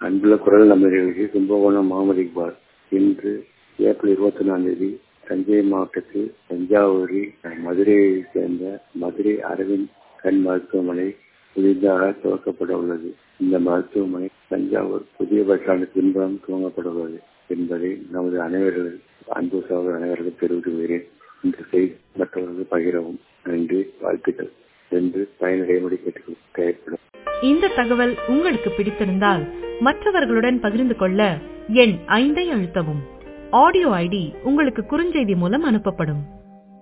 அன்புள்ள குரல் நம்பர்களுக்கு கும்பகோணம் முகமது இக்பால் இன்று ஏப்ரல் இருபத்தி ஒன்றாம் தேதி தஞ்சை மாவட்டத்தில் தஞ்சாவூரில் மதுரையைச் சேர்ந்த மதுரை அரவிந்த் கண் மருத்துவமனை புதிதாக துவக்கப்பட உள்ளது இந்த மருத்துவமனை தஞ்சாவூர் புதிய பஸ் ஸ்டாண்டு பின்புறம் துவங்கப்பட உள்ளது என்பதை நமது அனைவர்கள் அன்பு சகோதர அனைவர்களுக்கு தெரிவித்துள்ளேன் இந்த செய்தி மற்றவர்களுக்கு பகிரவும் நன்றி வாழ்த்துக்கள் என்று பயனடையும்படி கேட்டுக் கேட்கப்படும் இந்த தகவல் உங்களுக்கு பிடித்திருந்தால் மற்றவர்களுடன் பகிர்ந்து கொள்ள எண் ஐந்தை அழுத்தவும் ஆடியோ ஐடி உங்களுக்கு குறுஞ்செய்தி மூலம் அனுப்பப்படும்